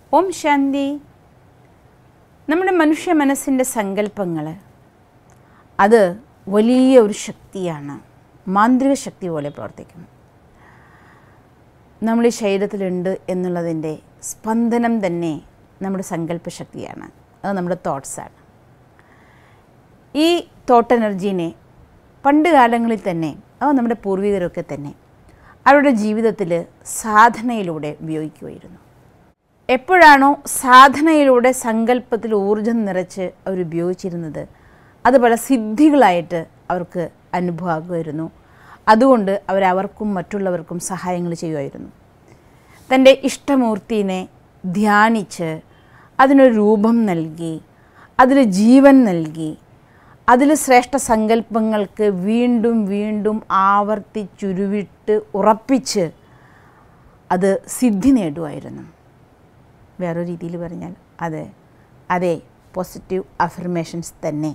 ഓം ശാന്തി നമ്മുടെ മനുഷ്യ മനസ്സിൻ്റെ സങ്കല്പങ്ങൾ അത് വലിയ ഒരു ശക്തിയാണ് മാന്ത്രിക ശക്തി പോലെ പ്രവർത്തിക്കുന്നു നമ്മുടെ ഈ ശരീരത്തിലുണ്ട് എന്നുള്ളതിൻ്റെ സ്പന്ദനം തന്നെ നമ്മുടെ സങ്കല്പ ശക്തിയാണ് അത് നമ്മുടെ തോട്ട്സാണ് ഈ തോട്ട് എനർജീനെ പണ്ട് കാലങ്ങളിൽ തന്നെ അത് നമ്മുടെ പൂർവികരൊക്കെ തന്നെ അവരുടെ ജീവിതത്തിൽ സാധനയിലൂടെ ഉപയോഗിക്കുമായിരുന്നു എപ്പോഴാണോ സാധനയിലൂടെ സങ്കല്പത്തിൽ ഊർജം നിറച്ച് അവർ ഉപയോഗിച്ചിരുന്നത് അത് പല സിദ്ധികളായിട്ട് അവർക്ക് അനുഭവമാകുമായിരുന്നു അതുകൊണ്ട് അവരവർക്കും മറ്റുള്ളവർക്കും സഹായങ്ങൾ ചെയ്യുമായിരുന്നു തൻ്റെ ഇഷ്ടമൂർത്തിനെ ധ്യാനിച്ച് അതിനൊരു രൂപം നൽകി അതിൽ ജീവൻ നൽകി അതിൽ ശ്രേഷ്ഠ സങ്കല്പങ്ങൾക്ക് വീണ്ടും വീണ്ടും ആവർത്തിച്ചുരുവിട്ട് ഉറപ്പിച്ച് അത് സിദ്ധി നേടുമായിരുന്നു വേറൊരു രീതിയിൽ പറഞ്ഞാൽ അതെ അതെ പോസിറ്റീവ് അഫർമേഷൻസ് തന്നെ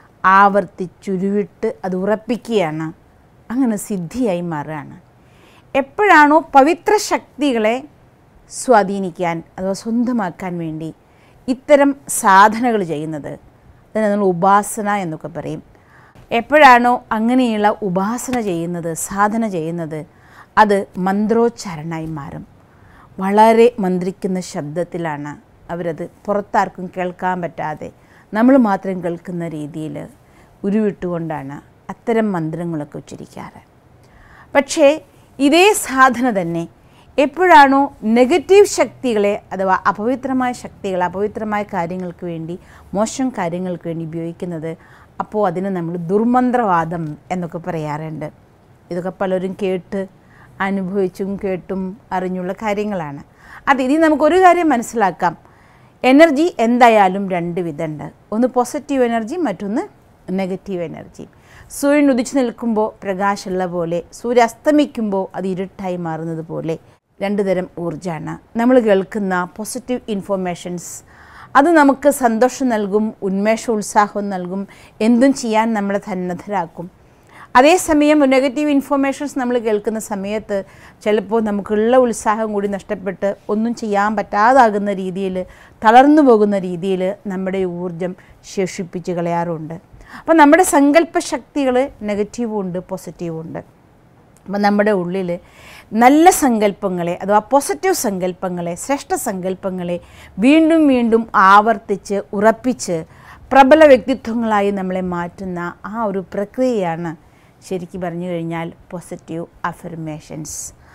ആവർത്തിച്ചുരുവിട്ട് അത് ഉറപ്പിക്കുകയാണ് അങ്ങനെ സിദ്ധിയായി മാറുകയാണ് എപ്പോഴാണോ പവിത്ര ശക്തികളെ സ്വാധീനിക്കാൻ അഥവാ സ്വന്തമാക്കാൻ വേണ്ടി ഇത്തരം സാധനകൾ ചെയ്യുന്നത് അതിനെ നമ്മൾ ഉപാസന എന്നൊക്കെ പറയും എപ്പോഴാണോ അങ്ങനെയുള്ള ഉപാസന ചെയ്യുന്നത് സാധന ചെയ്യുന്നത് അത് മന്ത്രോച്ചാരണമായി മാറും വളരെ മന്ത്രിക്കുന്ന ശബ്ദത്തിലാണ് അവരത് പുറത്താർക്കും കേൾക്കാൻ പറ്റാതെ നമ്മൾ മാത്രം കേൾക്കുന്ന രീതിയിൽ ഉരുവിട്ടുകൊണ്ടാണ് അത്തരം മന്ത്രങ്ങളൊക്കെ ഉച്ചരിക്കാറ് പക്ഷേ ഇതേ സാധന തന്നെ എപ്പോഴാണോ നെഗറ്റീവ് ശക്തികളെ അഥവാ അപവിത്രമായ ശക്തികൾ അപവിത്രമായ കാര്യങ്ങൾക്ക് വേണ്ടി മോശം കാര്യങ്ങൾക്ക് വേണ്ടി ഉപയോഗിക്കുന്നത് അപ്പോൾ അതിന് നമ്മൾ ദുർമന്ത്രവാദം എന്നൊക്കെ പറയാറുണ്ട് ഇതൊക്കെ പലരും കേട്ട് അനുഭവിച്ചും കേട്ടും അറിഞ്ഞുള്ള കാര്യങ്ങളാണ് അത് ഇതിൽ നമുക്കൊരു കാര്യം മനസ്സിലാക്കാം എനർജി എന്തായാലും രണ്ട് വിധമുണ്ട് ഒന്ന് പോസിറ്റീവ് എനർജി മറ്റൊന്ന് നെഗറ്റീവ് എനർജി സൂര്യൻ ഉദിച്ചു നിൽക്കുമ്പോൾ പ്രകാശമുള്ള പോലെ സൂര്യ അസ്തമിക്കുമ്പോൾ അത് ഇരുട്ടായി മാറുന്നത് പോലെ രണ്ട് തരം ഊർജ്ജമാണ് നമ്മൾ കേൾക്കുന്ന പോസിറ്റീവ് ഇൻഫോർമേഷൻസ് അത് നമുക്ക് സന്തോഷം നൽകും ഉന്മേഷ ഉത്സാഹം നൽകും എന്തും ചെയ്യാൻ നമ്മളെ സന്നദ്ധരാക്കും അതേസമയം നെഗറ്റീവ് ഇൻഫോർമേഷൻസ് നമ്മൾ കേൾക്കുന്ന സമയത്ത് ചിലപ്പോൾ നമുക്കുള്ള ഉത്സാഹം കൂടി നഷ്ടപ്പെട്ട് ഒന്നും ചെയ്യാൻ പറ്റാതാകുന്ന രീതിയിൽ തളർന്നു പോകുന്ന രീതിയിൽ നമ്മുടെ ഊർജം ശേഷിപ്പിച്ച് കളയാറുണ്ട് അപ്പോൾ നമ്മുടെ സങ്കല്പ ശക്തികൾ നെഗറ്റീവും ഉണ്ട് പോസിറ്റീവും ഉണ്ട് അപ്പം നമ്മുടെ ഉള്ളിൽ നല്ല സങ്കല്പങ്ങളെ അഥവാ പോസിറ്റീവ് സങ്കല്പങ്ങളെ ശ്രേഷ്ഠ സങ്കല്പങ്ങളെ വീണ്ടും വീണ്ടും ആവർത്തിച്ച് ഉറപ്പിച്ച് പ്രബല വ്യക്തിത്വങ്ങളായി നമ്മളെ മാറ്റുന്ന ആ ഒരു പ്രക്രിയയാണ് ശരിക്കും പറഞ്ഞു കഴിഞ്ഞാൽ പോസിറ്റീവ് അഫർമേഷൻസ്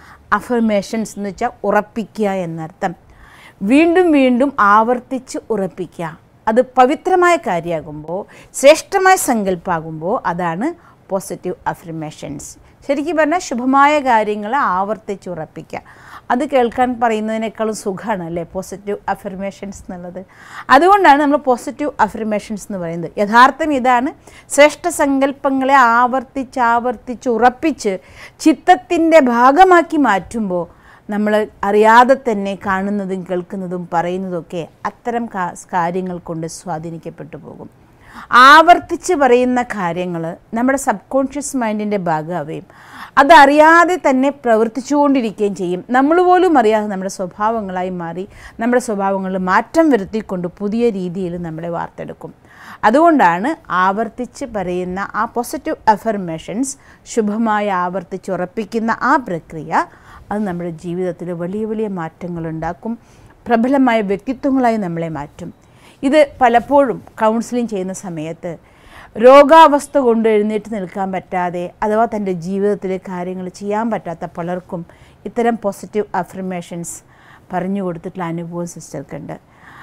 അഫർമേഷൻസ് എന്ന് വെച്ചാൽ ഉറപ്പിക്കുക എന്നർത്ഥം വീണ്ടും വീണ്ടും ആവർത്തിച്ച് ഉറപ്പിക്കുക അത് പവിത്രമായ കാര്യമാകുമ്പോൾ ശ്രേഷ്ഠമായ സങ്കല്പമാകുമ്പോൾ അതാണ് പോസിറ്റീവ് അഫർമേഷൻസ് ശരിക്കും പറഞ്ഞാൽ ശുഭമായ കാര്യങ്ങൾ ആവർത്തിച്ച് ഉറപ്പിക്കുക അത് കേൾക്കാൻ പറയുന്നതിനേക്കാളും സുഖമാണ് അല്ലേ പോസിറ്റീവ് അഫർമേഷൻസ് എന്നുള്ളത് അതുകൊണ്ടാണ് നമ്മൾ പോസിറ്റീവ് അഫർമേഷൻസ് എന്ന് പറയുന്നത് യഥാർത്ഥം ഇതാണ് ശ്രേഷ്ഠ സങ്കല്പങ്ങളെ ആവർത്തിച്ച് ആവർത്തിച്ച് ഉറപ്പിച്ച് ചിത്തത്തിൻ്റെ ഭാഗമാക്കി മാറ്റുമ്പോൾ നമ്മൾ അറിയാതെ തന്നെ കാണുന്നതും കേൾക്കുന്നതും പറയുന്നതൊക്കെ അത്തരം കാര്യങ്ങൾ കൊണ്ട് സ്വാധീനിക്കപ്പെട്ടു പോകും ആവർത്തിച്ച് പറയുന്ന കാര്യങ്ങൾ നമ്മുടെ സബ് കോൺഷ്യസ് മൈൻഡിൻ്റെ ഭാഗമാവുകയും അതറിയാതെ തന്നെ പ്രവർത്തിച്ചുകൊണ്ടിരിക്കുകയും ചെയ്യും നമ്മൾ പോലും അറിയാതെ നമ്മുടെ സ്വഭാവങ്ങളായി മാറി നമ്മുടെ സ്വഭാവങ്ങളിൽ മാറ്റം വരുത്തിക്കൊണ്ട് പുതിയ രീതിയിൽ നമ്മളെ വാർത്തെടുക്കും അതുകൊണ്ടാണ് ആവർത്തിച്ച് പറയുന്ന ആ പോസിറ്റീവ് അഫർമേഷൻസ് ശുഭമായി ആവർത്തിച്ച് ഉറപ്പിക്കുന്ന ആ പ്രക്രിയ അത് നമ്മുടെ ജീവിതത്തിൽ വലിയ വലിയ മാറ്റങ്ങളുണ്ടാക്കും പ്രബലമായ വ്യക്തിത്വങ്ങളായി നമ്മളെ മാറ്റും ഇത് പലപ്പോഴും കൗൺസിലിംഗ് ചെയ്യുന്ന സമയത്ത് രോഗാവസ്ഥ കൊണ്ട് എഴുന്നേറ്റ് നിൽക്കാൻ പറ്റാതെ അഥവാ തൻ്റെ ജീവിതത്തിലെ കാര്യങ്ങൾ ചെയ്യാൻ പറ്റാത്ത പലർക്കും ഇത്തരം പോസിറ്റീവ് അഫർമേഷൻസ് പറഞ്ഞു കൊടുത്തിട്ടുള്ള അനുഭവം സിസ്റ്റർക്കുണ്ട്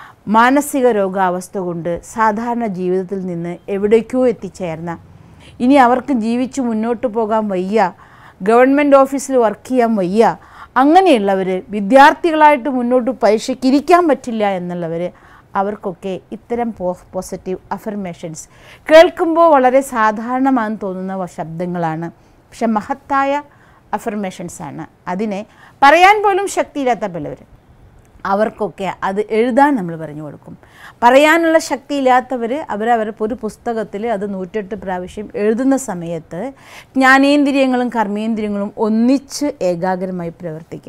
മാനസിക രോഗാവസ്ഥ കൊണ്ട് സാധാരണ ജീവിതത്തിൽ നിന്ന് എവിടേക്കോ എത്തിച്ചേർന്ന ഇനി അവർക്ക് ജീവിച്ച് മുന്നോട്ട് പോകാൻ വയ്യ ഗവൺമെൻറ് ഓഫീസിൽ വർക്ക് ചെയ്യാൻ വയ്യ അങ്ങനെയുള്ളവർ വിദ്യാർത്ഥികളായിട്ട് മുന്നോട്ട് പരീക്ഷയ്ക്ക് ഇരിക്കാൻ പറ്റില്ല എന്നുള്ളവർ അവർക്കൊക്കെ ഇത്തരം പോ പോസിറ്റീവ് അഫർമേഷൻസ് കേൾക്കുമ്പോൾ വളരെ സാധാരണമാണെന്ന് തോന്നുന്ന ശബ്ദങ്ങളാണ് പക്ഷെ മഹത്തായ അഫർമേഷൻസാണ് അതിനെ പറയാൻ പോലും ശക്തിയില്ലാത്ത പലവർ അവർക്കൊക്കെ അത് എഴുതാൻ നമ്മൾ പറഞ്ഞു കൊടുക്കും പറയാനുള്ള ശക്തിയില്ലാത്തവർ അവരവർ ഒരു പുസ്തകത്തിൽ അത് നൂറ്റെട്ട് പ്രാവശ്യം എഴുതുന്ന സമയത്ത് ജ്ഞാനേന്ദ്രിയങ്ങളും കർമ്മേന്ദ്രിയങ്ങളും ഒന്നിച്ച് ഏകാഗ്രമായി പ്രവർത്തിക്കും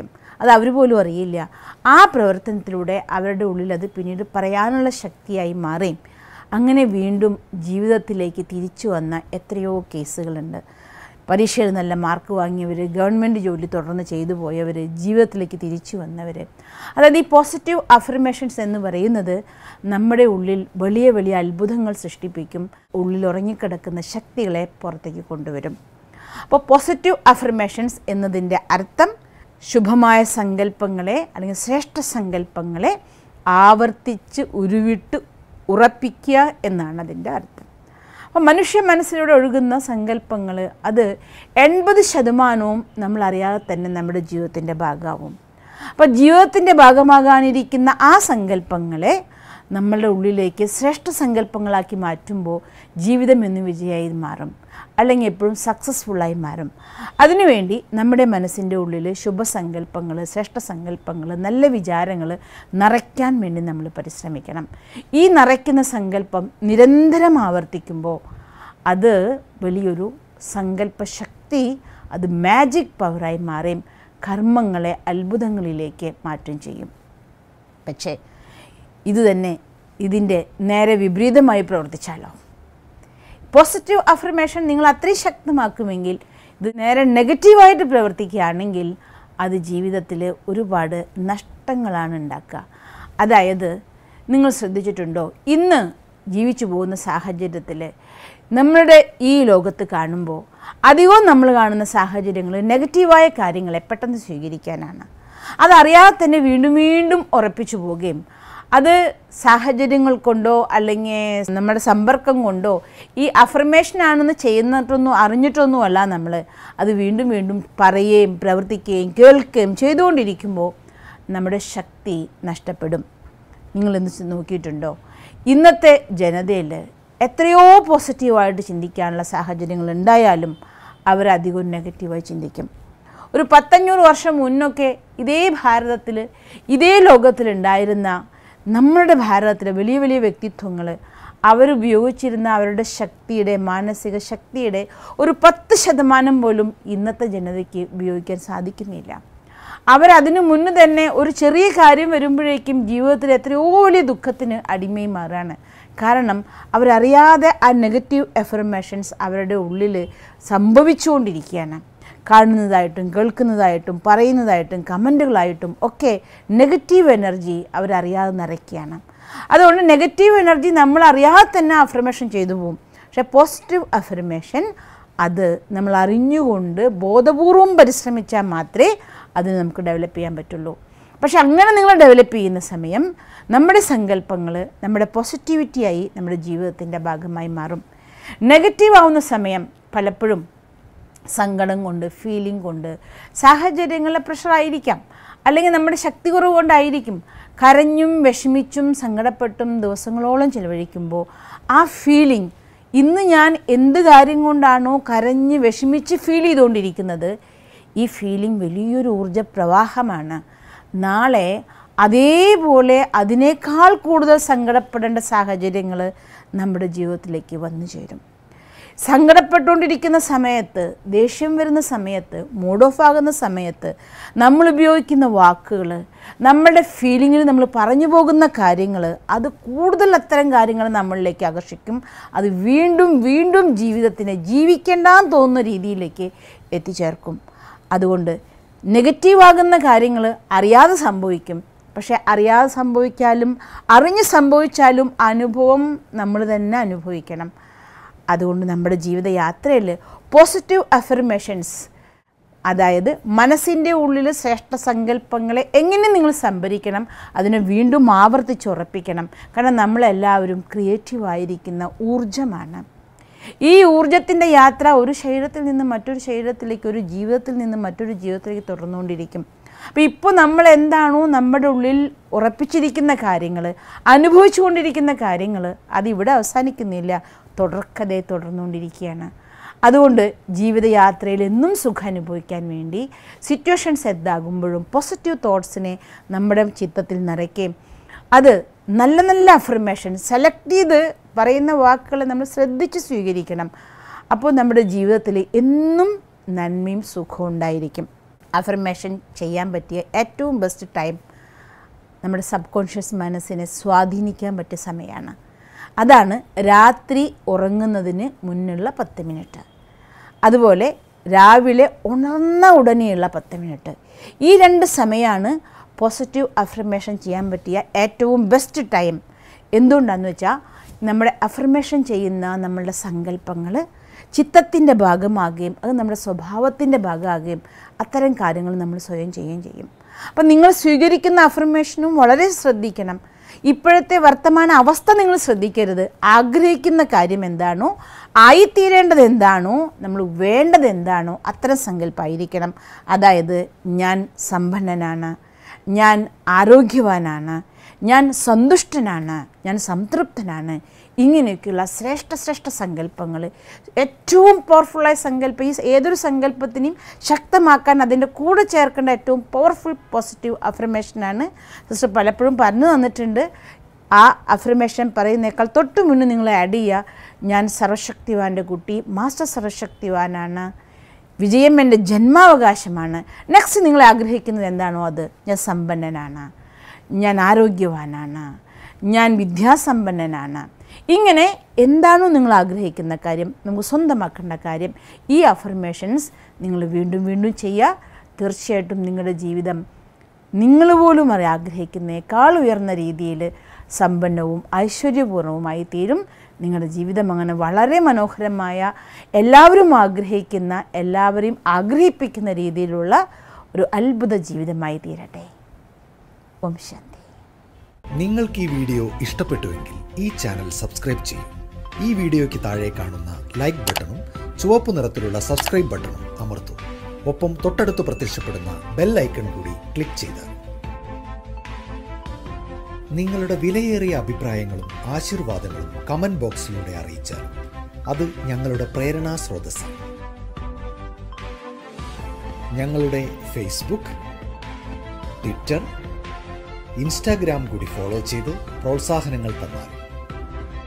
അത് അവർ പോലും അറിയില്ല ആ പ്രവർത്തനത്തിലൂടെ അവരുടെ ഉള്ളിൽ അത് പിന്നീട് പറയാനുള്ള ശക്തിയായി മാറുകയും അങ്ങനെ വീണ്ടും ജീവിതത്തിലേക്ക് തിരിച്ചു വന്ന എത്രയോ കേസുകളുണ്ട് പരീക്ഷയിൽ നല്ല മാർക്ക് വാങ്ങിയവർ ഗവൺമെൻറ് ജോലി തുടർന്ന് ചെയ്തു പോയവർ ജീവിതത്തിലേക്ക് തിരിച്ചു വന്നവർ അതായത് ഈ പോസിറ്റീവ് അഫർമേഷൻസ് എന്ന് പറയുന്നത് നമ്മുടെ ഉള്ളിൽ വലിയ വലിയ അത്ഭുതങ്ങൾ സൃഷ്ടിപ്പിക്കും ഉള്ളിൽ ഉറങ്ങിക്കിടക്കുന്ന ശക്തികളെ പുറത്തേക്ക് കൊണ്ടുവരും അപ്പോൾ പോസിറ്റീവ് അഫർമേഷൻസ് എന്നതിൻ്റെ അർത്ഥം ശുഭമായ സങ്കല്പങ്ങളെ അല്ലെങ്കിൽ ശ്രേഷ്ഠ സങ്കല്പങ്ങളെ ആവർത്തിച്ച് ഉരുവിട്ട് ഉറപ്പിക്കുക എന്നാണ് അതിൻ്റെ അർത്ഥം അപ്പോൾ മനുഷ്യ മനസ്സിലൂടെ ഒഴുകുന്ന സങ്കല്പങ്ങൾ അത് എൺപത് ശതമാനവും നമ്മൾ അറിയാതെ തന്നെ നമ്മുടെ ജീവിതത്തിൻ്റെ ഭാഗമാവും അപ്പോൾ ജീവിതത്തിൻ്റെ ഭാഗമാകാനിരിക്കുന്ന ആ സങ്കല്പങ്ങളെ നമ്മളുടെ ഉള്ളിലേക്ക് ശ്രേഷ്ഠ സങ്കല്പങ്ങളാക്കി മാറ്റുമ്പോൾ ജീവിതം എന്ന് വിജയമായി മാറും അല്ലെങ്കിൽ എപ്പോഴും സക്സസ്ഫുള്ളായി മാറും അതിനുവേണ്ടി നമ്മുടെ മനസ്സിൻ്റെ ഉള്ളിൽ ശുഭസങ്കല്പങ്ങൾ ശ്രേഷ്ഠ സങ്കല്പങ്ങൾ നല്ല വിചാരങ്ങൾ നിറയ്ക്കാൻ വേണ്ടി നമ്മൾ പരിശ്രമിക്കണം ഈ നിറയ്ക്കുന്ന സങ്കല്പം നിരന്തരം ആവർത്തിക്കുമ്പോൾ അത് വലിയൊരു സങ്കല്പശക്തി അത് മാജിക് പവറായി മാറുകയും കർമ്മങ്ങളെ അത്ഭുതങ്ങളിലേക്ക് മാറ്റം ചെയ്യും പക്ഷേ ഇത് തന്നെ ഇതിൻ്റെ നേരെ വിപരീതമായി പ്രവർത്തിച്ചാലോ പോസിറ്റീവ് അഫർമേഷൻ നിങ്ങൾ അത്രയും ശക്തമാക്കുമെങ്കിൽ ഇത് നേരെ നെഗറ്റീവായിട്ട് പ്രവർത്തിക്കുകയാണെങ്കിൽ അത് ജീവിതത്തിൽ ഒരുപാട് നഷ്ടങ്ങളാണ് ഉണ്ടാക്കുക അതായത് നിങ്ങൾ ശ്രദ്ധിച്ചിട്ടുണ്ടോ ഇന്ന് ജീവിച്ചു പോകുന്ന സാഹചര്യത്തിൽ നമ്മുടെ ഈ ലോകത്ത് കാണുമ്പോൾ അധികവും നമ്മൾ കാണുന്ന സാഹചര്യങ്ങൾ നെഗറ്റീവായ കാര്യങ്ങളെ പെട്ടെന്ന് സ്വീകരിക്കാനാണ് അതറിയാതെ തന്നെ വീണ്ടും വീണ്ടും ഉറപ്പിച്ചു പോവുകയും അത് സാഹചര്യങ്ങൾ കൊണ്ടോ അല്ലെങ്കിൽ നമ്മുടെ സമ്പർക്കം കൊണ്ടോ ഈ അഫർമേഷൻ ആണെന്ന് ചെയ്യുന്നിട്ടൊന്നും അറിഞ്ഞിട്ടൊന്നും അല്ല നമ്മൾ അത് വീണ്ടും വീണ്ടും പറയുകയും പ്രവർത്തിക്കുകയും കേൾക്കുകയും ചെയ്തുകൊണ്ടിരിക്കുമ്പോൾ നമ്മുടെ ശക്തി നഷ്ടപ്പെടും നിങ്ങളിന്ന് നോക്കിയിട്ടുണ്ടോ ഇന്നത്തെ ജനതയിൽ എത്രയോ പോസിറ്റീവായിട്ട് ചിന്തിക്കാനുള്ള സാഹചര്യങ്ങൾ ഉണ്ടായാലും അവരധികം നെഗറ്റീവായി ചിന്തിക്കും ഒരു പത്തഞ്ഞൂറ് വർഷം മുന്നൊക്കെ ഇതേ ഭാരതത്തിൽ ഇതേ ലോകത്തിലുണ്ടായിരുന്ന നമ്മുടെ ഭാരതത്തിലെ വലിയ വലിയ വ്യക്തിത്വങ്ങൾ അവരുപയോഗിച്ചിരുന്ന അവരുടെ ശക്തിയുടെ മാനസിക ശക്തിയുടെ ഒരു പത്ത് ശതമാനം പോലും ഇന്നത്തെ ജനതയ്ക്ക് ഉപയോഗിക്കാൻ സാധിക്കുന്നില്ല അവരതിനു മുന്ന് തന്നെ ഒരു ചെറിയ കാര്യം വരുമ്പോഴേക്കും ജീവിതത്തിൽ എത്രയോ വലിയ ദുഃഖത്തിന് അടിമയും മാറാണ് കാരണം അവരറിയാതെ ആ നെഗറ്റീവ് എഫർമേഷൻസ് അവരുടെ ഉള്ളിൽ സംഭവിച്ചുകൊണ്ടിരിക്കുകയാണ് കാണുന്നതായിട്ടും കേൾക്കുന്നതായിട്ടും പറയുന്നതായിട്ടും കമൻറ്റുകളായിട്ടും ഒക്കെ നെഗറ്റീവ് എനർജി അവരറിയാതെ നിറയ്ക്കുകയാണ് അതുകൊണ്ട് നെഗറ്റീവ് എനർജി നമ്മൾ അറിയാതെ തന്നെ അഫർമേഷൻ ചെയ്തു പോകും പക്ഷേ പോസിറ്റീവ് അഫർമേഷൻ അത് നമ്മൾ അറിഞ്ഞുകൊണ്ട് ബോധപൂർവം പരിശ്രമിച്ചാൽ മാത്രമേ അത് നമുക്ക് ഡെവലപ്പ് ചെയ്യാൻ പറ്റുള്ളൂ പക്ഷെ അങ്ങനെ നിങ്ങൾ ഡെവലപ്പ് ചെയ്യുന്ന സമയം നമ്മുടെ സങ്കല്പങ്ങൾ നമ്മുടെ പോസിറ്റിവിറ്റിയായി നമ്മുടെ ജീവിതത്തിൻ്റെ ഭാഗമായി മാറും നെഗറ്റീവ് ആവുന്ന സമയം പലപ്പോഴും സങ്കടം കൊണ്ട് ഫീലിംഗ് കൊണ്ട് സാഹചര്യങ്ങളിലെ പ്രഷറായിരിക്കാം അല്ലെങ്കിൽ നമ്മുടെ ശക്തി കുറവ് കൊണ്ടായിരിക്കും കരഞ്ഞും വിഷമിച്ചും സങ്കടപ്പെട്ടും ദിവസങ്ങളോളം ചിലവഴിക്കുമ്പോൾ ആ ഫീലിംഗ് ഇന്ന് ഞാൻ എന്ത് കാര്യം കൊണ്ടാണോ കരഞ്ഞ് വിഷമിച്ച് ഫീൽ ചെയ്തുകൊണ്ടിരിക്കുന്നത് ഈ ഫീലിംഗ് വലിയൊരു ഊർജ പ്രവാഹമാണ് നാളെ അതേപോലെ അതിനേക്കാൾ കൂടുതൽ സങ്കടപ്പെടേണ്ട സാഹചര്യങ്ങൾ നമ്മുടെ ജീവിതത്തിലേക്ക് വന്നു ചേരും സങ്കടപ്പെട്ടുകൊണ്ടിരിക്കുന്ന സമയത്ത് ദേഷ്യം വരുന്ന സമയത്ത് മൂഡ് ഓഫ് ആകുന്ന സമയത്ത് നമ്മൾ ഉപയോഗിക്കുന്ന വാക്കുകൾ നമ്മുടെ ഫീലിങ്ങിൽ നമ്മൾ പറഞ്ഞു പോകുന്ന കാര്യങ്ങൾ അത് കൂടുതൽ അത്തരം കാര്യങ്ങൾ നമ്മളിലേക്ക് ആകർഷിക്കും അത് വീണ്ടും വീണ്ടും ജീവിതത്തിനെ ജീവിക്കേണ്ടാന്ന് തോന്നുന്ന രീതിയിലേക്ക് എത്തിച്ചേർക്കും അതുകൊണ്ട് നെഗറ്റീവാകുന്ന കാര്യങ്ങൾ അറിയാതെ സംഭവിക്കും പക്ഷേ അറിയാതെ സംഭവിച്ചാലും അറിഞ്ഞ് സംഭവിച്ചാലും അനുഭവം നമ്മൾ തന്നെ അനുഭവിക്കണം അതുകൊണ്ട് നമ്മുടെ ജീവിതയാത്രയിൽ പോസിറ്റീവ് അഫർമേഷൻസ് അതായത് മനസ്സിൻ്റെ ഉള്ളിൽ ശ്രേഷ്ഠ സങ്കല്പങ്ങളെ എങ്ങനെ നിങ്ങൾ സംഭരിക്കണം അതിനെ വീണ്ടും ആവർത്തിച്ചുറപ്പിക്കണം കാരണം നമ്മളെല്ലാവരും ക്രിയേറ്റീവായിരിക്കുന്ന ഊർജമാണ് ഈ ഊർജത്തിൻ്റെ യാത്ര ഒരു ശരീരത്തിൽ നിന്ന് മറ്റൊരു ശരീരത്തിലേക്ക് ഒരു ജീവിതത്തിൽ നിന്ന് മറ്റൊരു ജീവിതത്തിലേക്ക് തുടർന്നുകൊണ്ടിരിക്കും അപ്പോൾ ഇപ്പോൾ നമ്മൾ എന്താണോ നമ്മുടെ ഉള്ളിൽ ഉറപ്പിച്ചിരിക്കുന്ന കാര്യങ്ങൾ അനുഭവിച്ചുകൊണ്ടിരിക്കുന്ന കാര്യങ്ങൾ അതിവിടെ അവസാനിക്കുന്നില്ല തുടർക്കഥയെ തുടർന്നുകൊണ്ടിരിക്കുകയാണ് അതുകൊണ്ട് ജീവിതയാത്രയിൽ എന്നും സുഖം അനുഭവിക്കാൻ വേണ്ടി സിറ്റുവേഷൻസ് എന്താകുമ്പോഴും പോസിറ്റീവ് തോട്ട്സിനെ നമ്മുടെ ചിത്തത്തിൽ നിറയ്ക്കുകയും അത് നല്ല നല്ല അഫർമേഷൻ സെലക്ട് ചെയ്ത് പറയുന്ന വാക്കുകൾ നമ്മൾ ശ്രദ്ധിച്ച് സ്വീകരിക്കണം അപ്പോൾ നമ്മുടെ ജീവിതത്തിൽ എന്നും നന്മയും സുഖവും ഉണ്ടായിരിക്കും അഫർമേഷൻ ചെയ്യാൻ പറ്റിയ ഏറ്റവും ബെസ്റ്റ് ടൈം നമ്മുടെ സബ് കോൺഷ്യസ് മനസ്സിനെ സ്വാധീനിക്കാൻ പറ്റിയ സമയമാണ് അതാണ് രാത്രി ഉറങ്ങുന്നതിന് മുന്നുള്ള പത്ത് മിനിറ്റ് അതുപോലെ രാവിലെ ഉണർന്ന ഉടനെയുള്ള പത്ത് മിനിറ്റ് ഈ രണ്ട് സമയമാണ് പോസിറ്റീവ് അഫർമേഷൻ ചെയ്യാൻ പറ്റിയ ഏറ്റവും ബെസ്റ്റ് ടൈം എന്തുകൊണ്ടാണെന്ന് വെച്ചാൽ നമ്മുടെ അഫർമേഷൻ ചെയ്യുന്ന നമ്മളുടെ സങ്കല്പങ്ങൾ ചിത്തത്തിൻ്റെ ഭാഗമാകുകയും അത് നമ്മുടെ സ്വഭാവത്തിൻ്റെ ഭാഗമാകുകയും അത്തരം കാര്യങ്ങൾ നമ്മൾ സ്വയം ചെയ്യുകയും ചെയ്യും അപ്പം നിങ്ങൾ സ്വീകരിക്കുന്ന അഫർമേഷനും വളരെ ശ്രദ്ധിക്കണം ഇപ്പോഴത്തെ വർത്തമാന അവസ്ഥ നിങ്ങൾ ശ്രദ്ധിക്കരുത് ആഗ്രഹിക്കുന്ന കാര്യം എന്താണോ ആയിത്തീരേണ്ടത് എന്താണോ നമ്മൾ വേണ്ടത് എന്താണോ അത്തരം സങ്കല്പമായിരിക്കണം അതായത് ഞാൻ സമ്പന്നനാണ് ഞാൻ ആരോഗ്യവാനാണ് ഞാൻ സന്തുഷ്ടനാണ് ഞാൻ സംതൃപ്തനാണ് ഇങ്ങനെയൊക്കെയുള്ള ശ്രേഷ്ഠ ശ്രേഷ്ഠ സങ്കല്പങ്ങൾ ഏറ്റവും പവർഫുള്ളായ സങ്കല്പം ഈ ഏതൊരു സങ്കല്പത്തിനെയും ശക്തമാക്കാൻ അതിൻ്റെ കൂടെ ചേർക്കേണ്ട ഏറ്റവും പവർഫുൾ പോസിറ്റീവ് അഫർമേഷനാണ് സിസ്റ്റർ പലപ്പോഴും പറഞ്ഞു തന്നിട്ടുണ്ട് ആ അഫർമേഷൻ പറയുന്നേക്കാൾ തൊട്ട് മുന്നേ നിങ്ങൾ ആഡ് ചെയ്യുക ഞാൻ സർവശക്തിവാൻ്റെ കുട്ടി മാസ്റ്റർ സർവശക്തിവാനാണ് വിജയം എൻ്റെ ജന്മാവകാശമാണ് നെക്സ്റ്റ് നിങ്ങൾ ആഗ്രഹിക്കുന്നത് എന്താണോ അത് ഞാൻ സമ്പന്നനാണ് ഞാൻ ആരോഗ്യവാനാണ് ഞാൻ വിദ്യാസമ്പന്നനാണ് ഇങ്ങനെ എന്താണോ നിങ്ങൾ ആഗ്രഹിക്കുന്ന കാര്യം നമുക്ക് സ്വന്തമാക്കേണ്ട കാര്യം ഈ അഫർമേഷൻസ് നിങ്ങൾ വീണ്ടും വീണ്ടും ചെയ്യുക തീർച്ചയായിട്ടും നിങ്ങളുടെ ജീവിതം നിങ്ങൾ പോലും അറിയ ആഗ്രഹിക്കുന്നേക്കാൾ ഉയർന്ന രീതിയിൽ സമ്പന്നവും ഐശ്വര്യപൂർണവുമായി തീരും നിങ്ങളുടെ ജീവിതം അങ്ങനെ വളരെ മനോഹരമായ എല്ലാവരും ആഗ്രഹിക്കുന്ന എല്ലാവരെയും ആഗ്രഹിപ്പിക്കുന്ന രീതിയിലുള്ള ഒരു അത്ഭുത ജീവിതമായി തീരട്ടെ ഓം ശാന്തി നിങ്ങൾക്ക് ഈ വീഡിയോ ഇഷ്ടപ്പെട്ടുവെങ്കിൽ ഈ ചാനൽ സബ്സ്ക്രൈബ് ചെയ്യൂ ഈ വീഡിയോയ്ക്ക് താഴെ കാണുന്ന ലൈക്ക് ബട്ടണും ചുവപ്പ് നിറത്തിലുള്ള സബ്സ്ക്രൈബ് ബട്ടണും അമർത്തൂ ഒപ്പം തൊട്ടടുത്ത് പ്രത്യക്ഷപ്പെടുന്ന ബെൽ ഐക്കൺ കൂടി ക്ലിക്ക് ചെയ്താൽ നിങ്ങളുടെ വിലയേറിയ അഭിപ്രായങ്ങളും ആശീർവാദങ്ങളും കമന്റ് ബോക്സിലൂടെ അറിയിച്ചാൽ അത് ഞങ്ങളുടെ പ്രേരണാ സ്രോതസ്സാണ് ഞങ്ങളുടെ ഫേസ്ബുക്ക് ട്വിറ്റർ ഇൻസ്റ്റാഗ്രാം കൂടി ഫോളോ ചെയ്ത് പ്രോത്സാഹനങ്ങൾ തന്നാൽ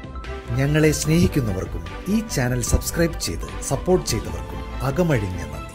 ഞങ്ങളെ സ്നേഹിക്കുന്നവർക്കും ഈ ചാനൽ സബ്സ്ക്രൈബ് ചെയ്ത് സപ്പോർട്ട് ചെയ്തവർക്കും അകമഴിഞ്ഞ നന്ദി